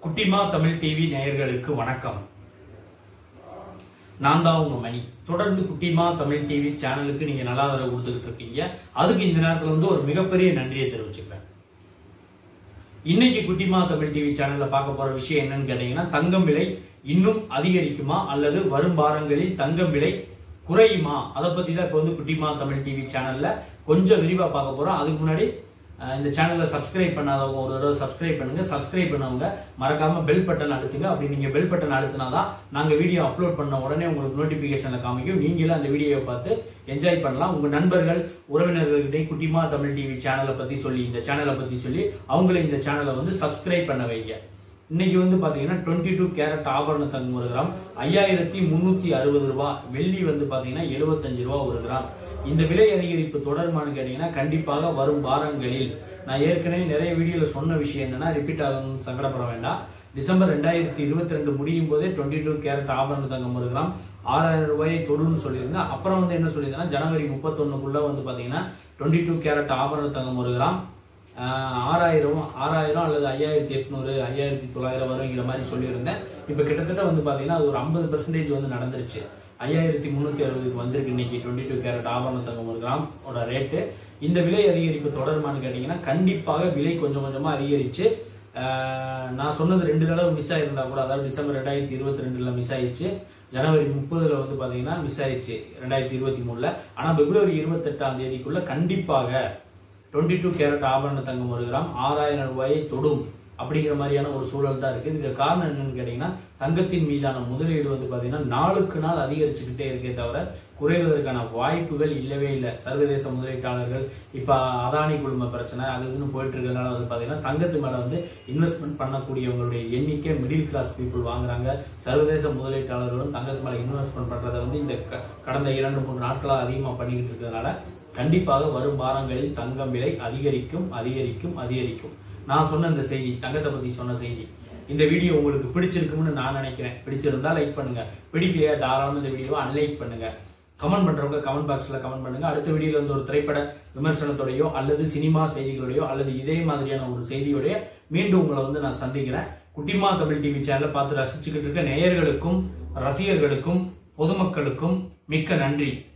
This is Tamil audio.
குட்டிமா தமிழ் டிவி நேயர்களுக்கு வணக்கம் நான் தான் உங்க மணி தொடர்ந்து குட்டிமா தமிழ் டிவி சேனலுக்கு நீங்க நல்லா ஆதரவு கொடுத்துக்கிட்டு இருக்கீங்க அதுக்கு இந்த நேரத்துல வந்து ஒரு மிகப்பெரிய நன்றியை தெரிவிச்சுக்கிறேன் இன்னைக்கு குட்டிமா தமிழ் டிவி சேனல்ல பார்க்க போற விஷயம் என்னன்னு கேட்டீங்கன்னா தங்கம் விலை இன்னும் அதிகரிக்குமா அல்லது வரும் வாரங்களில் தங்கம் விலை குறையுமா அதை பத்தி தான் இப்போ வந்து குட்டிமா தமிழ் டிவி சேனல்ல கொஞ்சம் விரிவா பார்க்க போறோம் அதுக்கு முன்னாடி அஹ், இந்த சேனலை சப்ஸ்கிரைப் பண்ணாதவங்க ஒரு தடவை சப்ஸ்கிரைப் பண்ணுங்க சப்ஸ்கிரைப் பண்ணவங்க மறக்காம பெல் பட்டன் அழுத்துங்க அப்படி நீங்க பெல் பட்டன் அழுத்தினாதான் நாங்க வீடியோ அப்லோட் பண்ண உடனே உங்களுக்கு நோட்டிபிகேஷன்ல காமிக்கும் நீங்களும் அந்த வீடியோவை பார்த்து என்ஜாய் பண்ணலாம் உங்க நண்பர்கள் உறவினர்கள்கிட்ட குட்டிமா தமிழ் டிவி சேனலை பத்தி சொல்லி இந்த சேனலை பத்தி சொல்லி அவங்களும் இந்த சேனலை வந்து சப்ஸ்கிரைப் பண்ண வைங்க இன்னைக்கு வந்து பாத்தீங்கன்னா டுவெண்ட்டி டூ கேரட் ஆபரண தங்கம் ஒரு கிராம் ஐயாயிரத்தி முன்னூத்தி அறுபது ரூபாய் வெள்ளி வந்து பாத்தீங்கன்னா எழுபத்தஞ்சு ரூபாய் ஒரு கிராம் இந்த விலை அதிகரிப்பு தொடருமான்னு கேட்டீங்கன்னா கண்டிப்பாக வரும் வாரங்களில் நான் ஏற்கனவே நிறைய வீடியோல சொன்ன விஷயம் என்னன்னா ரிப்பீட் ஆகணும்னு சங்கடப்பட வேண்டாம் டிசம்பர் ரெண்டாயிரத்தி இருபத்தி ரெண்டு முடியும் போதே டுவெண்ட்டி டூ கேரட் ஆபரண தங்கம் ஒரு கிராம் ஆறாயிரம் ரூபாயை தொடுன்னு சொல்லியிருந்தேன் அப்புறம் வந்து என்ன சொல்லியிருந்தேன்னா ஜனவரி முப்பத்தொன்னுக்குள்ள வந்து பாத்தீங்கன்னா டுவெண்ட்டி டூ கேரட் ஆபரண தங்கம் ஒரு கிராம் ஆஹ் ஆறாயிரம் ஆறாயிரம் அல்லது ஐயாயிரத்தி எட்நூறு ஐயாயிரத்தி தொள்ளாயிரம் வருங்கிற மாதிரி சொல்லியிருந்தேன் இப்போ கிட்டத்தட்ட வந்து பார்த்தீங்கன்னா அது ஒரு ஐம்பது பெர்சன்டேஜ் வந்து நடந்துருச்சு ஐயாயிரத்தி முந்நூற்றி அறுபதுக்கு வந்திருக்கு இன்னைக்கு டுவெண்ட்டி டூ கேரட் ஆபரண தங்கம் ஒரு கிராம் ஓட ரேட்டு இந்த விலை அதிகரிப்பு தொடருமான்னு கேட்டிங்கன்னா கண்டிப்பாக விலை கொஞ்சம் கொஞ்சமாக அதிகரிச்சு ஆஹ் நான் சொன்னது ரெண்டு தடவை மிஸ் ஆயிருந்தா கூட அதாவது டிசம்பர் ரெண்டாயிரத்தி இருபத்தி ரெண்டுல மிஸ் ஆயிடுச்சு ஜனவரி முப்பதுல வந்து பாத்தீங்கன்னா மிஸ் ஆயிடுச்சு ரெண்டாயிரத்தி இருபத்தி மூணுல ஆனா பிப்ரவரி இருபத்தெட்டாம் தேதிக்குள்ள கண்டிப்பாக டுவெண்ட்டி டூ கேரட் ஆபரண தங்கம் ஒரு கிராம் ஆறாயிரம் ரூபாயை தொடும் அப்படிங்கிற மாதிரியான ஒரு சூழல் தான் இருக்கு இதுக்கு காரணம் என்னன்னு கேட்டீங்கன்னா தங்கத்தின் மீதான முதலீடு வந்து பாத்தீங்கன்னா நாளுக்கு நாள் அதிகரிச்சுக்கிட்டே இருக்கே தவிர குறைவதற்கான வாய்ப்புகள் இல்லவே இல்லை சர்வதேச முதலீட்டாளர்கள் இப்ப அதானி குழும பிரச்சனை அது இதுன்னு போயிட்டு இருக்கிறதுனால வந்து பாத்தீங்கன்னா தங்கத்து மேல வந்து இன்வெஸ்ட்மெண்ட் பண்ணக்கூடியவங்களுடைய எண்ணிக்கை மிடில் கிளாஸ் பீப்புள் வாங்குறாங்க சர்வதேச முதலீட்டாளர்களும் தங்கத்து மேல இன்வெஸ்ட்மெண்ட் பண்றதை வந்து இந்த க- கடந்த இரண்டு மூணு நாட்களா அதிகமா பண்ணிக்கிட்டு இருக்கிறதுனால கண்டிப்பாக வரும் வாரங்களில் தங்கம் விலை அதிகரிக்கும் அதிகரிக்கும் அதிகரிக்கும் நான் சொன்ன இந்த செய்தி தங்கத்தை பத்தி சொன்ன செய்தி இந்த வீடியோ உங்களுக்கு பிடிச்சிருக்கும்னு நான் நினைக்கிறேன் பிடிச்சிருந்தா லைக் பண்ணுங்க பிடிக்கலையா தாராளமா இந்த வீடியோவை அன்லைக் பண்ணுங்க கமெண்ட் பண்றவங்க கமெண்ட் பாக்ஸ்ல கமெண்ட் பண்ணுங்க அடுத்த வீடியோல வந்து ஒரு திரைப்பட விமர்சனத்தோடையோ அல்லது சினிமா செய்திகளோடையோ அல்லது இதே மாதிரியான ஒரு செய்தியோடைய மீண்டும் உங்களை வந்து நான் சந்திக்கிறேன் குட்டிமா தமிழ் டிவி சேனலை பார்த்து ரசிச்சுக்கிட்டு இருக்க நேயர்களுக்கும் ரசிகர்களுக்கும் பொதுமக்களுக்கும் மிக்க நன்றி